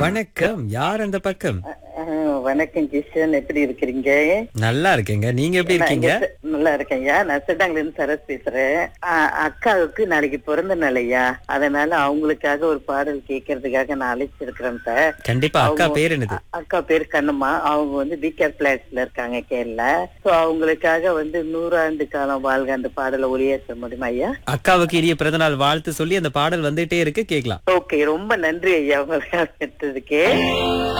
வணக்கம் யார் அந்த பக்கம் அஹ், வணக்கம் கிஷன் எப்படி இருக்கிறீங்க நல்லா இருக்கேங்க நீங்க எப்படி இருக்கீங்க நான் இங்க நல்லா இருக்கேன்யா நான் சிட்டாங்கல இருந்து சரஸ் பேசுறேன் அஹ், அக்காவுக்கு நாளைக்கு பிறந்த நாளையா அதனால அவங்களுக்காக ஒரு பாடல் கேட்கறதுக்காக நான் அழைச்சிருக்கிறேன் சார் கண்டிப்பா அக்கா அவங்க- பேர் என்னது அ- அக்கா பேர் கண்ணம்மா அவங்க வந்து பிகேர் பிளாட்ஸ்ல இருக்காங்க கேரளா சோ அவங்களுக்காக வந்து நூறாண்டு காலம் வாழ்க அந்த பாடலை ஒளியேற்ற முடியுமா ஐயா அக்காவுக்கு இனிய பிறந்தநாள் வாழ்த்து சொல்லி அந்த பாடல் வந்துட்டே இருக்கு கேக்கலாம் ஓகே ரொம்ப நன்றி ஐயா உங்களை எடுத்ததுக்கு